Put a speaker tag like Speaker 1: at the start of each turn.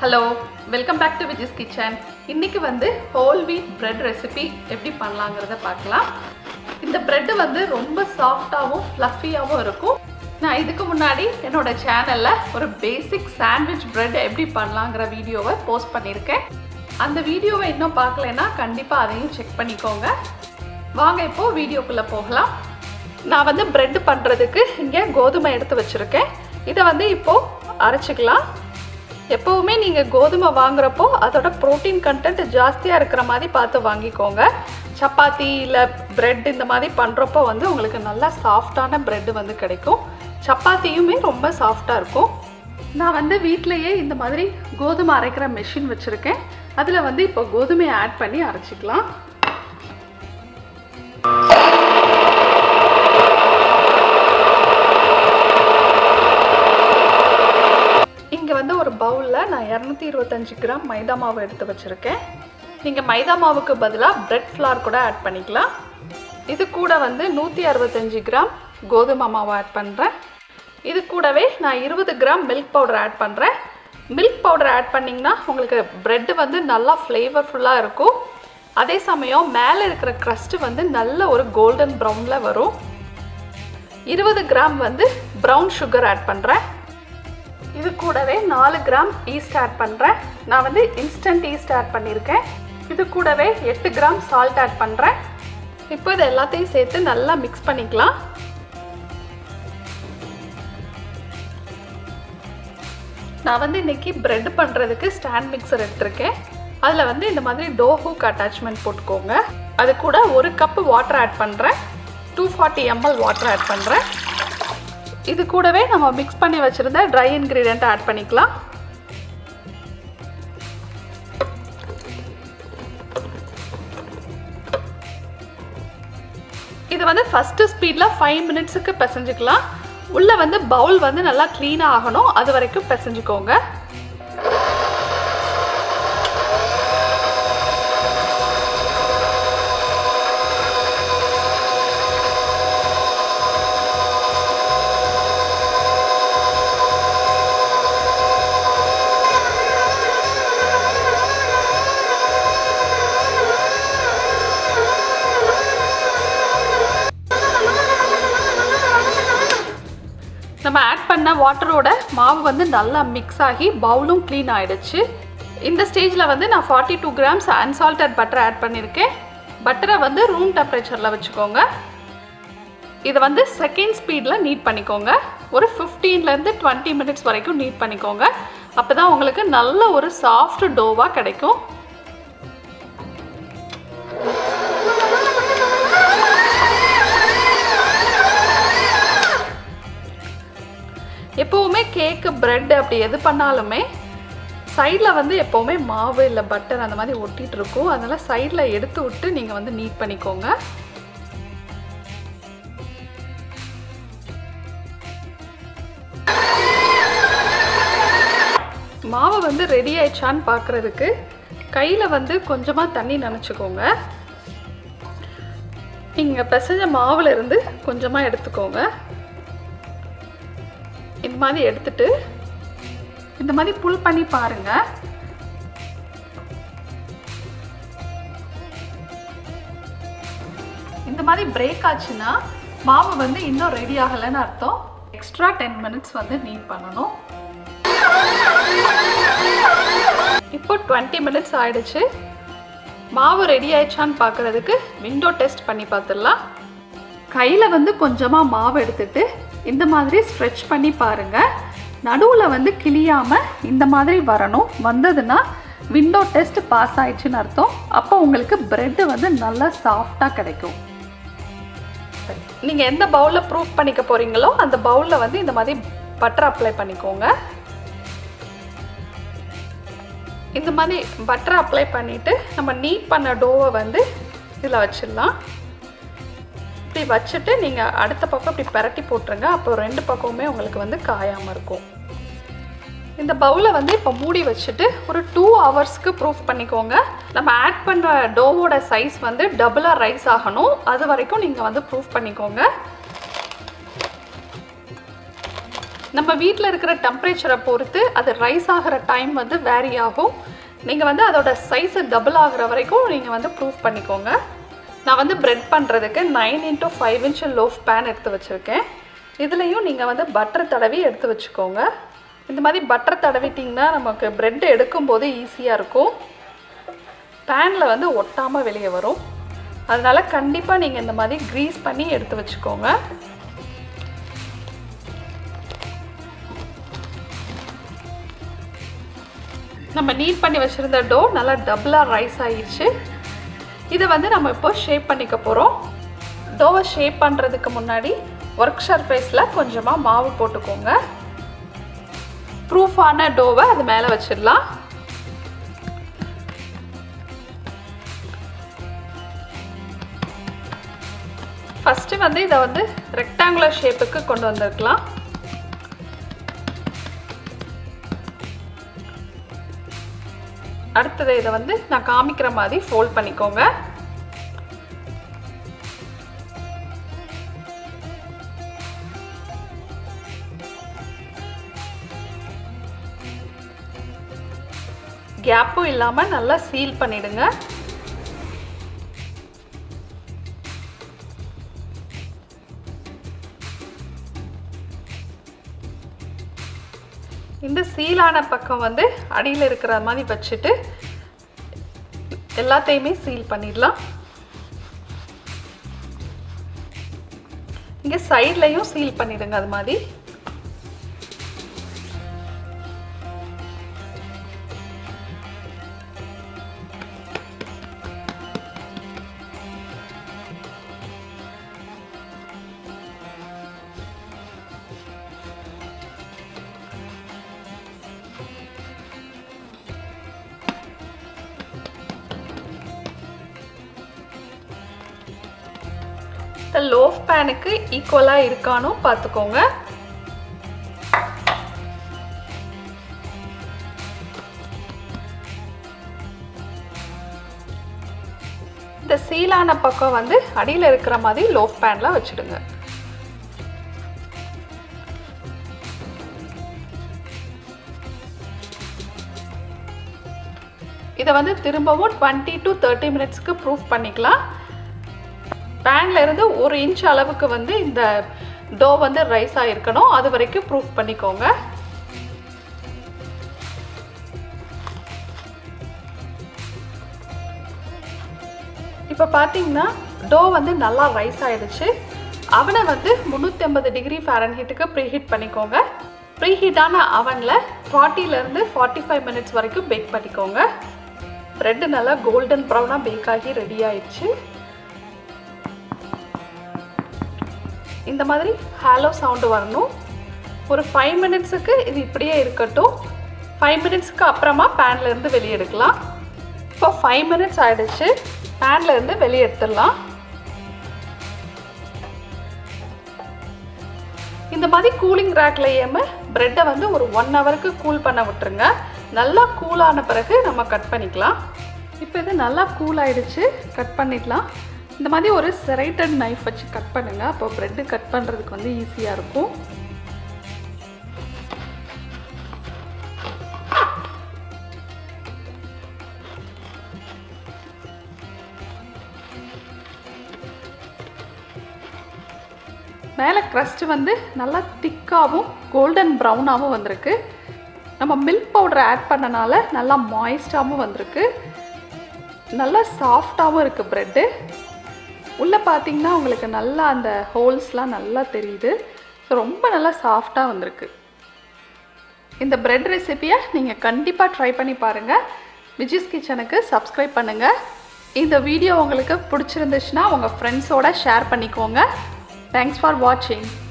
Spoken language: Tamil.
Speaker 1: hello welcome back to Viji's kitchen இன்னைக்கு வந்து ஹோல் வீட் பிரெட் ரெசிபி எப்படி பண்ணலாங்கிறத பார்க்கலாம் இந்த பிரெட் வந்து ரொம்ப சாஃப்டாகவும் ஃப்ளஃபியாகவும் இருக்கும் நான் இதுக்கு முன்னாடி என்னோட சேனலில் ஒரு பேசிக் சாண்ட்விச் பிரெட் எப்படி பண்ணலாங்கிற வீடியோவை போஸ்ட் பண்ணியிருக்கேன் அந்த வீடியோவை இன்னும் பார்க்கலன்னா கண்டிப்பாக அதையும் செக் பண்ணிக்கோங்க வாங்க இப்போது வீடியோக்குள்ளே போகலாம் நான் வந்து பிரெட் பண்ணுறதுக்கு இங்கே கோதுமை எடுத்து வச்சுருக்கேன் இதை வந்து இப்போது அரைச்சிக்கலாம் எப்போவுமே நீங்கள் கோதுமை வாங்குறப்போ அதோட ப்ரோட்டீன் கண்டென்ட் ஜாஸ்தியாக இருக்கிற மாதிரி பார்த்து வாங்கிக்கோங்க சப்பாத்தி இல்லை பிரெட் இந்த மாதிரி பண்ணுறப்போ வந்து உங்களுக்கு நல்லா சாஃப்டான பிரெட் வந்து கிடைக்கும் சப்பாத்தியுமே ரொம்ப சாஃப்டாக இருக்கும் நான் வந்து வீட்டிலையே இந்த மாதிரி கோதுமை அரைக்கிற மெஷின் வச்சுருக்கேன் அதில் வந்து இப்போ கோதுமையை ஆட் பண்ணி அரைச்சிக்கலாம் இங்கே வந்து ஒரு பவுலில் நான் இரநூத்தி இருபத்தஞ்சி கிராம் மைதா மாவு எடுத்து வச்சுருக்கேன் நீங்கள் மைதா மாவுக்கு பதிலாக பிரெட் ஃப்ளார் கூட ஆட் பண்ணிக்கலாம் இது கூட வந்து நூற்றி அறுபத்தஞ்சி கிராம் கோதுமை மாவு ஆட் பண்ணுறேன் இது கூடவே நான் இருபது கிராம் மில்க் பவுடர் ஆட் பண்ணுறேன் மில்க் பவுடர் ஆட் பண்ணிங்கன்னா உங்களுக்கு ப்ரெட்டு வந்து நல்லா ஃப்ளேவர்ஃபுல்லாக இருக்கும் அதே சமயம் மேலே இருக்கிற க்ரஸ்ட்டு வந்து நல்ல ஒரு கோல்டன் ப்ரௌனில் வரும் இருபது கிராம் வந்து ப்ரௌன் சுகர் ஆட் பண்ணுறேன் இது கூடவே நாலு கிராம் ஈஸ்ட் ஆட் பண்ணுறேன் நான் வந்து இன்ஸ்டன்ட் ஈஸ்ட் ஆட் பண்ணியிருக்கேன் இது கூடவே எட்டு கிராம் சால்ட் ஆட் பண்ணுறேன் இப்போ இது எல்லாத்தையும் சேர்த்து நல்லா மிக்ஸ் பண்ணிக்கலாம் நான் வந்து இன்றைக்கி ப்ரெட் பண்ணுறதுக்கு ஸ்டாண்ட் மிக்சர் எடுத்திருக்கேன் அதில் வந்து இந்த மாதிரி டோ ஹூக் அட்டாச்மெண்ட் போட்டுக்கோங்க அது கூட ஒரு கப்பு வாட்டர் ஆட் பண்ணுறேன் two forty ml water add பண்ணுறேன் இது கூடவே நம்ம மிக்ஸ் பண்ணி வச்சுருந்த ட்ரை இன்க்ரீடியண்ட் ஆட் பண்ணிக்கலாம் இது வந்து ஃபஸ்ட்டு ஸ்பீடில் ஃபைவ் மினிட்ஸுக்கு பிசைஞ்சுக்கலாம் உள்ளே வந்து பவுல் வந்து நல்லா க்ளீனாக ஆகணும் அது வரைக்கும் பிசைஞ்சுக்கோங்க நம்ம ஆட் பண்ண வாட்டரோட மாவு வந்து நல்லா மிக்ஸ் ஆகி பவுலும் க்ளீன் ஆகிடுச்சு இந்த ஸ்டேஜில் வந்து நான் forty two grams unsalted butter add பண்ணியிருக்கேன் பட்டரை வந்து ரூம் டெம்பரேச்சரில் வச்சுக்கோங்க இதை வந்து செகண்ட் ஸ்பீடில் நீட் பண்ணிக்கோங்க ஒரு ஃபிஃப்டீன்லேருந்து டுவெண்ட்டி மினிட்ஸ் வரைக்கும் நீட் பண்ணிக்கோங்க அப்போ தான் உங்களுக்கு நல்ல ஒரு சாஃப்ட் டோவாக கிடைக்கும் எப்போவுமே கேக்கு ப்ரெட் அப்படி எது பண்ணாலுமே சைடில் வந்து எப்போவுமே மாவு இல்லை பட்டர் அந்த மாதிரி ஒட்டிகிட்டு இருக்கும் அதனால் சைடில் எடுத்து விட்டு நீங்கள் வந்து நீட் பண்ணிக்கோங்க மாவு வந்து ரெடி ஆயிடுச்சான்னு பார்க்குறதுக்கு கையில் வந்து கொஞ்சமாக தண்ணி நினச்சிக்கோங்க நீங்கள் பிசைஞ்ச மாவில் இருந்து கொஞ்சமாக எடுத்துக்கோங்க இந்த மாதிரி எடுத்துட்டு இந்த மாதிரி புல் பண்ணி பாருங்க இந்த மாதிரி பிரேக் ஆச்சுன்னா மாவு வந்து இன்னும் ரெடி ஆகலைன்னு அர்த்தம் எக்ஸ்ட்ரா டென் மினிட்ஸ் வந்து நீட் பண்ணணும் இப்போ டுவெண்ட்டி மினிட்ஸ் ஆயிடுச்சு மாவு ரெடி ஆயிடுச்சான்னு பார்க்குறதுக்கு விண்டோ டெஸ்ட் பண்ணி பார்த்துடலாம் கையில் வந்து கொஞ்சமாக மாவு எடுத்துட்டு இந்த மாதிரி ஸ்ட்ரெச் பண்ணி பாருங்கள் நடுவில் வந்து கிளியாமல் இந்த மாதிரி வரணும் வந்ததுன்னா விண்டோ டெஸ்ட் பாஸ் ஆயிடுச்சுன்னு அர்த்தம் அப்போ உங்களுக்கு ப்ரெட்டு வந்து நல்லா சாஃப்டாக கிடைக்கும் நீங்கள் எந்த பவுலில் ப்ரூஃப் பண்ணிக்க போகிறீங்களோ அந்த பவுலில் வந்து இந்த மாதிரி பட்டர் அப்ளை பண்ணிக்கோங்க இந்த மாதிரி பட்டர் அப்ளை பண்ணிவிட்டு நம்ம நீட் பண்ண டோவை வந்து இதில் வச்சிடலாம் இப்படி வச்சுட்டு நீங்கள் அடுத்த பக்கம் இப்படி பரட்டி போட்டுருங்க அப்போ ரெண்டு பக்கமுமே உங்களுக்கு வந்து காயாமல் இருக்கும் இந்த பவுலை வந்து இப்போ மூடி வச்சுட்டு ஒரு டூ ஹவர்ஸ்க்கு ப்ரூஃப் பண்ணிக்கோங்க நம்ம ஆட் பண்ணுற டோவோட சைஸ் வந்து டபுளாக ரைஸ் ஆகணும் அது வரைக்கும் நீங்கள் வந்து ப்ரூஃப் பண்ணிக்கோங்க நம்ம வீட்டில் இருக்கிற டெம்பரேச்சரை பொறுத்து அது ரைஸ் ஆகிற டைம் வந்து வேரி ஆகும் நீங்கள் வந்து அதோட சைஸு டபுள் ஆகிற வரைக்கும் நீங்கள் வந்து ப்ரூஃப் பண்ணிக்கோங்க நான் வந்து பிரெட் பண்ணுறதுக்கு nine into five inch loaf pan எடுத்து வச்சுருக்கேன் இதுலேயும் நீங்கள் வந்து பட்டர் தடவி எடுத்து வச்சுக்கோங்க இந்த மாதிரி பட்டர் தடவிட்டிங்கன்னா நமக்கு பிரெட் எடுக்கும்போது ஈஸியாக இருக்கும் பேனில் வந்து ஒட்டாமல் வெளியே வரும் அதனால் கண்டிப்பாக நீங்கள் இந்த மாதிரி க்ரீஸ் பண்ணி எடுத்து வச்சுக்கோங்க நம்ம நீட் பண்ணி வச்சுருந்த டோ நல்லா டபுளாக ரைஸ் ஆயிடுச்சு இதை வந்து நம்ம இப்போ ஷேப் பண்ணிக்க போகிறோம் டோவை ஷேப் பண்ணுறதுக்கு முன்னாடி ஒர்க் சர்ஃபேஸில் கொஞ்சமாக மாவு போட்டுக்கோங்க ப்ரூஃபான டோவை அது மேலே வச்சிடலாம் ஃபஸ்ட்டு வந்து இதை வந்து ரெக்டாங்குலர் ஷேப்புக்கு கொண்டு வந்திருக்கலாம் அடுத்தது இதை வந்து நான் காமிக்கிற மாதிரி ஃபோல்ட் பண்ணிக்கோங்க கேப்பும் இல்லாமல் நல்லா சீல் பண்ணிடுங்க இந்த சீலான பக்கம் வந்து அடியில் இருக்கிற மாதிரி வச்சுட்டு எல்லாத்தையுமே சீல் பண்ணிடலாம் இங்கே சைட்லையும் சீல் பண்ணிடுங்க அது மாதிரி இந்த லோஃப் பேனுக்கு ஈக்குவலாக இருக்கானோ பார்த்துக்கோங்க இந்த சீலான பக்கம் வந்து அடியில் இருக்கிற மாதிரி லோஃப் பேனில் வச்சுடுங்க இதை வந்து திரும்பவும் டுவெண்ட்டி டு தேர்ட்டி மினிட்ஸ்க்கு ப்ரூஃப் பண்ணிக்கலாம் பேன்ல இருந்து ஒரு இன்ச் அளவுக்கு வந்து இந்த டோ வந்து ரைஸ் ஆகிருக்கணும் அது வரைக்கும் ப்ரூஃப் பண்ணிக்கோங்க இப்போ பார்த்தீங்கன்னா டோ வந்து நல்லா ரைஸ் ஆயிடுச்சு அவனை வந்து முந்நூற்றி ஐம்பது டிகிரி ஃபேரன்ஹீட்டுக்கு ப்ரீஹீட் பண்ணிக்கோங்க ப்ரீஹீட்டான அவனில் ஃபார்ட்டிலேருந்து ஃபார்ட்டி ஃபைவ் மினிட்ஸ் வரைக்கும் பேக் பண்ணிக்கோங்க ப்ரெட்டு நல்லா கோல்டன் ப்ரௌனாக பேக் ஆகி ரெடி ஆயிடுச்சு இந்த மாதிரி ஹாலோ சவுண்டு வரணும் ஒரு ஃபைவ் மினிட்ஸுக்கு இது இப்படியே இருக்கட்டும் ஃபைவ் மினிட்ஸ்க்கு அப்புறமா பேன்லேருந்து வெளியே எடுக்கலாம் இப்போ ஃபைவ் மினிட்ஸ் ஆகிடுச்சு பேன்லேருந்து வெளியே எடுத்துடலாம் இந்த மாதிரி கூலிங் ரேக்லையுமே ப்ரெட்டை வந்து ஒரு ஒன் ஹவருக்கு கூல் பண்ண விட்டுருங்க நல்லா கூலான பிறகு நம்ம கட் பண்ணிக்கலாம் இப்போ இது நல்லா கூல் ஆயிடுச்சு கட் பண்ணிடலாம் இந்த மாதிரி ஒரு செரைட்டட் நைஃப் வச்சு கட் பண்ணுங்கள் அப்போ ப்ரெட்டு கட் பண்ணுறதுக்கு வந்து ஈஸியாக இருக்கும் மேலே க்ரஸ்ட் வந்து நல்லா திக்காகவும் கோல்டன் ப்ரௌனாகவும் வந்திருக்கு நம்ம மில்க் பவுடர் ஆட் பண்ணனால நல்லா மாய்ஸ்டாகவும் வந்திருக்கு நல்லா சாஃப்டாகவும் இருக்குது ப்ரெட்டு உள்ளே பார்த்தீங்கன்னா உங்களுக்கு நல்லா அந்த ஹோல்ஸ்லாம் நல்லா தெரியுது ஸோ ரொம்ப நல்லா சாஃப்டாக வந்திருக்கு இந்த பிரெட் ரெசிப்பியை நீங்கள் கண்டிப்பாக ட்ரை பண்ணி பாருங்கள் விஜிஸ் கிச்சனுக்கு சப்ஸ்கிரைப் பண்ணுங்கள் இந்த வீடியோ உங்களுக்கு பிடிச்சிருந்துச்சுன்னா உங்கள் ஃப்ரெண்ட்ஸோட ஷேர் பண்ணிக்கோங்க தேங்க்ஸ் ஃபார் வாட்சிங்